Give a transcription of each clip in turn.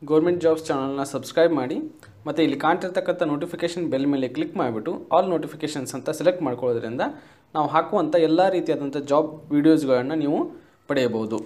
government jobs ಚಾನಲ್ನ subscribe ಮಾಡಿ ಮತ್ತು ಇಲ್ಲಿ ಕಾಣ್ತಿರ್ತಕ್ಕಂಥ ನೋಟಿಫಿಕೇಷನ್ ಬೆಲ್ ಮೇಲೆ ಕ್ಲಿಕ್ ಮಾಡಿಬಿಟ್ಟು ಆಲ್ ನೋಟಿಫಿಕೇಷನ್ಸ್ ಅಂತ ಸೆಲೆಕ್ಟ್ ಮಾಡ್ಕೊಳ್ಳೋದ್ರಿಂದ ನಾವು ಹಾಕುವಂಥ ಎಲ್ಲ ರೀತಿಯಾದಂಥ ಜಾಬ್ ವೀಡಿಯೋಸ್ಗಳನ್ನು ನೀವು ಪಡೆಯಬಹುದು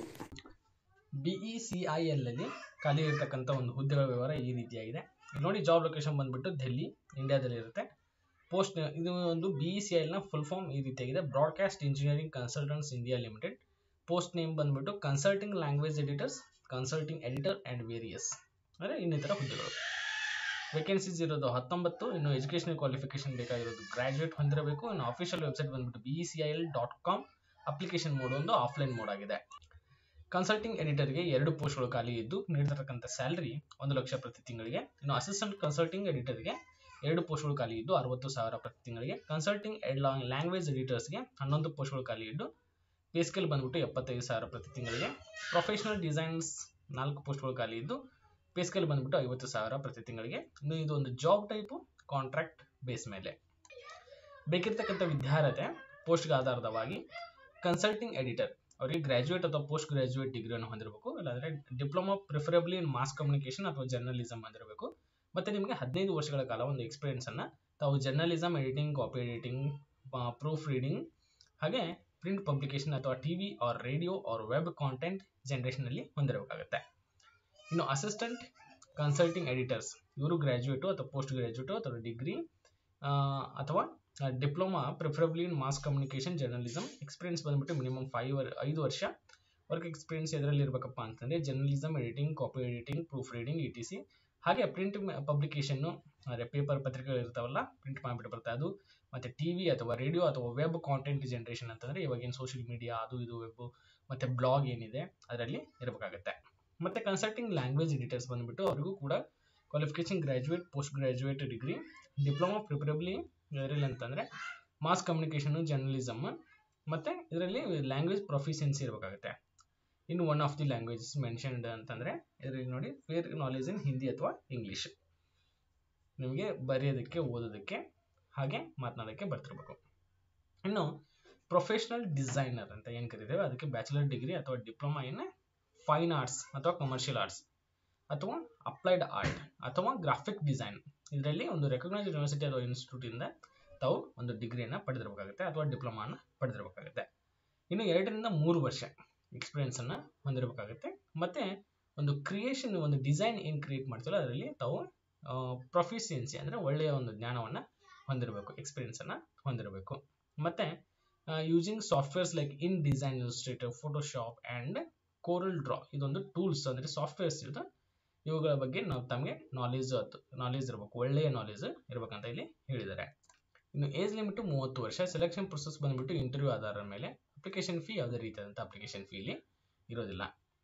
B E C I L ಅಲ್ಲಿ ಖಾಲಿ ಇರತಕ್ಕಂಥ ಒಂದು ಹುದ್ದೆಗಳ ವಿವರ ಈ ರೀತಿಯಾಗಿದೆ ಇಲ್ಲಿ ನೋಡಿ ಜಾಬ್ ಲೊಕೇಶನ್ ಬಂದ್ಬಿಟ್ಟು ಡೆಲ್ಲಿ ಇಂಡಿಯಾದಲ್ಲಿ ಇರುತ್ತೆ ಪೋಸ್ಟ್ ಇದು ಒಂದು ಬಿ ಇ ಸಿ ಐ ನ ಫುಲ್ ಫಾರ್ಮ್ ಈ ರೀತಿಯಾಗಿದೆ broadcast engineering consultants India limited post name ಬಂದ್ಬಿಟ್ಟು consulting language editors consulting editor and various ಅಂದರೆ ಇನ್ನಿತರ ಹುದ್ದೆಗಳು ವೇಕೆನ್ಸೀಸ್ ಇರೋದು ಹತ್ತೊಂಬತ್ತು ಇನ್ನು ಎಜುಕೇಷನಲ್ ಕ್ವಾಲಿಫಿಕೇಶನ್ ಬೇಕಾಗಿರೋದು ಗ್ರಾಜುಯೇಟ್ ಹೊಂದಿರಬೇಕು ಇನ್ನು ಅಫಿಷಿಯಲ್ ವೆಬ್ಸೈಟ್ ಬಂದ್ಬಿಟ್ಟು B C I L dot com application mode ಒಂದು ಆಫ್ಲೈನ್ ಮೋಡ್ ಆಗಿದೆ ಕನ್ಸಲ್ಟಿಂಗ್ ಎಡಿಟರ್ಗೆ ಎರಡು ಪೋಸ್ಟ್ಗಳು ಖಾಲಿ ಇದ್ದು ನೀಡಿರತಕ್ಕಂಥ ಸ್ಯಾಲರಿ ಒಂದು ಲಕ್ಷ ಪ್ರತಿ ತಿಂಗಳಿಗೆ ಇನ್ನು ಅಸಿಸ್ಟೆಂಟ್ ಕನ್ಸಲ್ಟಿಂಗ್ ಎಡಿಟರ್ಗೆ ಎರಡು ಪೋಸ್ಟ್ಗಳು ಖಾಲಿ ಇದ್ದು ಅರವತ್ತು ಸಾವಿರ ಪ್ರತಿ ತಿಂಗಳಿಗೆ ಕನ್ಸಲ್ಟಿಂಗ್ ಲ್ಯಾಂಗ್ವೇಜ್ ಎಡಿಟರ್ಸ್ಗೆ ಹನ್ನೊಂದು ಪೋಸ್ಟ್ಗಳು ಖಾಲಿ ಇದ್ದು ಪೇ ಸ್ಕೇಲ್ ಬಂದ್ಬಿಟ್ಟು ಎಪ್ಪತ್ತೈದು ಸಾವಿರ ಪ್ರತಿ ತಿಂಗಳಿಗೆ ಪ್ರೊಫೆಷನಲ್ ಡಿಸೈನ್ಸ್ ನಾಲ್ಕು ಪೋಸ್ಟ್ಗಳು ಖಾಲಿ ಇದ್ದು ಪೇ ಸ್ಕೇಲ್ ಬಂದ್ಬಿಟ್ಟು ಐವತ್ತು ಸಾವಿರ ಪ್ರತಿ ತಿಂಗಳಿಗೆ ಇನ್ನು ಇದು ಒಂದು ಜಾಬ್ ಟೈಪು ಕಾಂಟ್ರಾಕ್ಟ್ ಬೇಸ್ ಮೇಲೆ ಬೇಕಿರ್ತಕ್ಕಂಥ ವಿದ್ಯಾರ್ಹತೆ ಪೋಸ್ಟ್ಗೆ ಆಧಾರದವಾಗಿ ಕನ್ಸಲ್ಟಿಂಗ್ ಎಡಿಟರ್ ಅವರಿಗೆ ಗ್ರಾಜುಯೇಟ್ ಅಥವಾ ಪೋಸ್ಟ್ ಗ್ರಾಜುಯೇಟ್ ಡಿಗ್ರಿಯನ್ನು ಹೊಂದಿರಬೇಕು ಇಲ್ಲಾಂದ್ರೆ diploma preferably in mass communication ಅಥವಾ ಜರ್ನಲಿಸಮ್ ಹೊಂದಿರಬೇಕು ಮತ್ತೆ ನಿಮಗೆ ಹದಿನೈದು ವರ್ಷಗಳ ಕಾಲ ಒಂದು ಎಕ್ಸ್ಪೀರಿಯನ್ಸ್ ಅನ್ನ ತಾವು journalism editing copy editing proofreading ಹಾಗೆ ಪ್ರಿಂಟ್ ಪಬ್ಲಿಕೇಶನ್ ಅಥವಾ TV or radio or web content generation ಅಲ್ಲಿ ಹೊಂದಿರಬೇಕಾಗುತ್ತೆ ಇನ್ನು ಅಸಿಸ್ಟೆಂಟ್ ಕನ್ಸಲ್ಟಿಂಗ್ ಎಡಿಟರ್ಸ್ ಇವರು ಗ್ರಾಜುಯೇಟು ಅಥವಾ ಪೋಸ್ಟ್ ಗ್ರಾಜುಯೇಟು ಅಥವಾ ಡಿಗ್ರಿ ಅಥವಾ diploma preferably in mass communication journalism experience ಬಂದ್ಬಿಟ್ಟು ಮಿನಿಮಮ್ ಫೈವ್ ಐದು ವರ್ಷ ವರ್ಕ್ ಎಕ್ಸ್ಪೀರಿಯನ್ಸ್ ಎದರಲ್ಲಿ ಇರಬೇಕಪ್ಪ ಅಂತಂದ್ರೆ journalism editing copy editing proofreading E T C ಹಾಗೆ ಪ್ರಿಂಟ್ ಪಬ್ಲಿಕೇಶನ್ನು ಅಂದರೆ ಪೇಪರ್ ಪತ್ರಿಕೆಗಳು ಇರ್ತಾವಲ್ಲ ಪ್ರಿಂಟ್ ಮಾಡಿಬಿಟ್ಟು ಬರುತ್ತೆ ಅದು ಮತ್ತು ಟಿ ವಿ ಅಥವಾ ರೇಡಿಯೋ ಅಥವಾ ವೆಬ್ ಕಾಂಟೆಂಟ್ ಜನರೇಷನ್ ಅಂತಂದರೆ ಇವಾಗೇನು ಸೋಷಿಯಲ್ ಮೀಡಿಯಾ ಅದು ಇದು ವೆಬ್ ಮತ್ತು ಬ್ಲಾಗ್ ಏನಿದೆ ಅದರಲ್ಲಿ ಇರಬೇಕಾಗುತ್ತೆ ಮತ್ತು ಕನ್ಸಲ್ಟಿಂಗ್ ಲ್ಯಾಂಗ್ವೇಜ್ ಎಡಿಟರ್ಸ್ ಬಂದ್ಬಿಟ್ಟು ಅವರಿಗೂ ಕೂಡ qualification graduate post graduate degree diploma preferably ಇದರಲ್ಲಿ ಅಂತಂದರೆ ಮಾಸ್ ಕಮ್ಯುನಿಕೇಷನು ಜರ್ನಲಿಸಮ್ ಮತ್ತು ಇದರಲ್ಲಿ ಲ್ಯಾಂಗ್ವೇಜ್ ಪ್ರೊಫಿಷಿಯನ್ಸಿ ಇರಬೇಕಾಗುತ್ತೆ ಇನ್ನು one of the languages mentioned ಅಂತಂದರೆ ಇದರಲ್ಲಿ ನೋಡಿ ಫೇರ್ ನಾಲೆಜ್ ಇನ್ ಹಿಂದಿ ಅಥವಾ ಇಂಗ್ಲೀಷ್ ನಿಮಗೆ ಬರೆಯೋದಕ್ಕೆ ಓದೋದಕ್ಕೆ ಹಾಗೆ ಮಾತನಾಡೋಕ್ಕೆ ಬರ್ತಿರ್ಬೇಕು ಇನ್ನು ಪ್ರೊಫೆಷನಲ್ ಡಿಸೈನರ್ ಅಂತ ಏನು ಕರಿತೇವೆ ಅದಕ್ಕೆ ಬ್ಯಾಚುಲರ್ ಡಿಗ್ರಿ ಅಥವಾ ಡಿಪ್ಲೊಮಾ ಇನ್ ಫೈನ್ ಆರ್ಟ್ಸ್ ಅಥವಾ ಕಮರ್ಷಿಯಲ್ ಆರ್ಟ್ಸ್ ಅಥವಾ ಅಪ್ಲೈಡ್ ಆರ್ಟ್ ಅಥವಾ ಗ್ರಾಫಿಕ್ ಡಿಸೈನ್ ಇದರಲ್ಲಿ ಒಂದು ರೆಕಗ್ನೈಸ್ ಯೂನಿವರ್ಸಿಟಿ ಅಥವಾ ಇನ್ಸ್ಟಿಟ್ಯೂಟಿಂದ ತಾವು ಒಂದು ಡಿಗ್ರಿಯನ್ನು ಪಡೆದಿರಬೇಕಾಗುತ್ತೆ ಅಥವಾ ಡಿಪ್ಲೊಮಾನ ಪಡೆದಿರಬೇಕಾಗುತ್ತೆ ಇನ್ನು ಎರಡರಿಂದ ಮೂರು ವರ್ಷ ಎಕ್ಸ್ಪೀರಿಯನ್ಸನ್ನು ಹೊಂದಿರಬೇಕಾಗುತ್ತೆ ಮತ್ತು ಒಂದು ಕ್ರಿಯೇಷನ್ ಒಂದು ಡಿಸೈನ್ ಏನು ಕ್ರಿಯೇಟ್ ಮಾಡ್ತೀವಲ್ಲ ಅದರಲ್ಲಿ ತಾವು ಪ್ರೊಫಿಷಿಯನ್ಸಿ ಅಂದರೆ ಒಳ್ಳೆಯ ಒಂದು ಜ್ಞಾನವನ್ನು ಹೊಂದಿರಬೇಕು ಎಕ್ಸ್ಪೀರಿಯನ್ಸನ್ನು ಹೊಂದಿರಬೇಕು ಮತ್ತು using softwares like InDesign illustrator Photoshop and CorelDRAW ಇದೊಂದು ಟೂಲ್ಸ್ ಅಂದರೆ ಸಾಫ್ಟ್ವೇರ್ಸ್ ಇದು ಇವುಗಳ ಬಗ್ಗೆ ನಾವು ತಮಗೆ ನಾಲೆಜ್ ನಾಲೆಜ್ ಇರಬೇಕು ಒಳ್ಳೆಯ ನಾಲೆಜ್ ಇರಬೇಕಂತ ಇಲ್ಲಿ ಹೇಳಿದ್ದಾರೆ ಇನ್ನು ಏಜ್ ಲಿಮಿಟ್ ಮೂವತ್ತು ವರ್ಷ ಸೆಲೆಕ್ಷನ್ ಪ್ರೊಸೆಸ್ ಬಂದ್ಬಿಟ್ಟು ಇಂಟರ್ವ್ಯೂ ಆಧಾರದ ಮೇಲೆ ಅಪ್ಲಿಕೇಶನ್ ಫೀ ಯಾವುದೇ ರೀತಿಯಾದಂಥ ಅಪ್ಲಿಕೇಶನ್ ಫೀ ಇಲ್ಲಿ ಇರೋದಿಲ್ಲ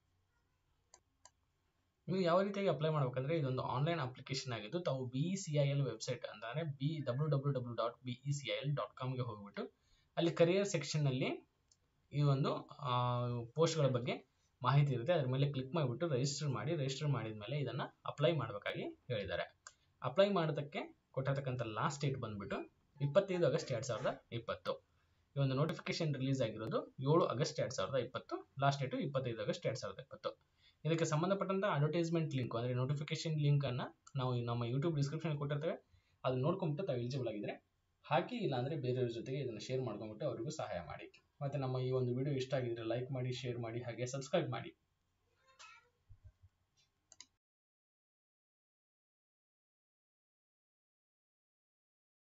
ನೀವು ಯಾವ ರೀತಿಯಾಗಿ ಅಪ್ಲೈ ಮಾಡ್ಬೇಕಂದ್ರೆ ಇದೊಂದು ಆನ್ಲೈನ್ ಅಪ್ಲಿಕೇಶನ್ ಆಗಿದ್ದು ತಾವು B E C I L website ಅಂದರೆ B W W W dot B E C I L dot ಕಾಮ್ಗೆ ಹೋಗ್ಬಿಟ್ಟು ಅಲ್ಲಿ ಕರಿಯರ್ ಸೆಕ್ಷನ್ನಲ್ಲಿ ಈ ಒಂದು ಪೋಸ್ಟ್ಗಳ ಬಗ್ಗೆ ಮಾಹಿತಿ ಇರುತ್ತೆ ಅದ್ರ ಮೇಲೆ ಕ್ಲಿಕ್ ಮಾಡಿಬಿಟ್ಟು ರಿಜಿಸ್ಟರ್ ಮಾಡಿ ರಿಜಿಸ್ಟರ್ ಮಾಡಿದ ಮೇಲೆ ಇದನ್ನು ಅಪ್ಲೈ ಮಾಡಬೇಕಾಗಿ ಹೇಳಿದ್ದಾರೆ ಅಪ್ಲೈ ಮಾಡೋದಕ್ಕೆ ಕೊಟ್ಟಿರ್ತಕ್ಕಂಥ ಲಾಸ್ಟ್ ಡೇಟ್ ಬಂದ್ಬಿಟ್ಟು ಇಪ್ಪತ್ತೈದು ಆಗಸ್ಟ್ ಎರಡು ಸಾವಿರದ ಇಪ್ಪತ್ತು ಈ ಒಂದು ನೋಟಿಫಿಕೇಶನ್ ರಿಲೀಸ್ ಆಗಿರೋದು ಏಳು ಆಗಸ್ಟ್ ಎರಡು ಸಾವಿರದ ಇಪ್ಪತ್ತು ಲಾಸ್ಟ್ ಡೇಟು ಇಪ್ಪತ್ತೈದು ಆಗಸ್ಟ್ ಎರಡು ಸಾವಿರದ ಇಪ್ಪತ್ತು ಇದಕ್ಕೆ ಸಂಬಂಧಪಟ್ಟಂಥ ಅಡ್ವರ್ಟೈಸ್ಮೆಂಟ್ ಲಿಂಕ್ ಅಂದರೆ ನೋಟಿಫಿಕೇಶನ್ ಲಿಂಕನ್ನು ನಾವು ನಮ್ಮ ಯೂಟ್ಯೂಬ್ ಡಿಸ್ಕ್ರಿಪ್ಷನ್ ಕೊಟ್ಟಿರ್ತೇವೆ ಅದು ನೋಡ್ಕೊಂಬಿಟ್ಟು ತಾವು ಎಲಿಜಿಬಲ್ ಆಗಿದ್ರೆ ಹಾಕಿ ಇಲ್ಲಾಂದರೆ ಬೇರೆಯವ್ರ ಜೊತೆಗೆ ಇದನ್ನು ಶೇರ್ ಮಾಡ್ಕೊಂಬಿಟ್ಟು ಅವರಿಗೂ ಸಹಾಯ ಮಾಡಿ ಮತ್ತು ನಮ್ಮ ಈ ಒಂದು ವಿಡಿಯೋ ಇಷ್ಟ ಆಗಿದ್ರೆ ಲೈಕ್ ಮಾಡಿ ಶೇರ್ ಮಾಡಿ ಹಾಗೆ ಸಬ್ಸ್ಕ್ರೈಬ್ ಮಾಡಿ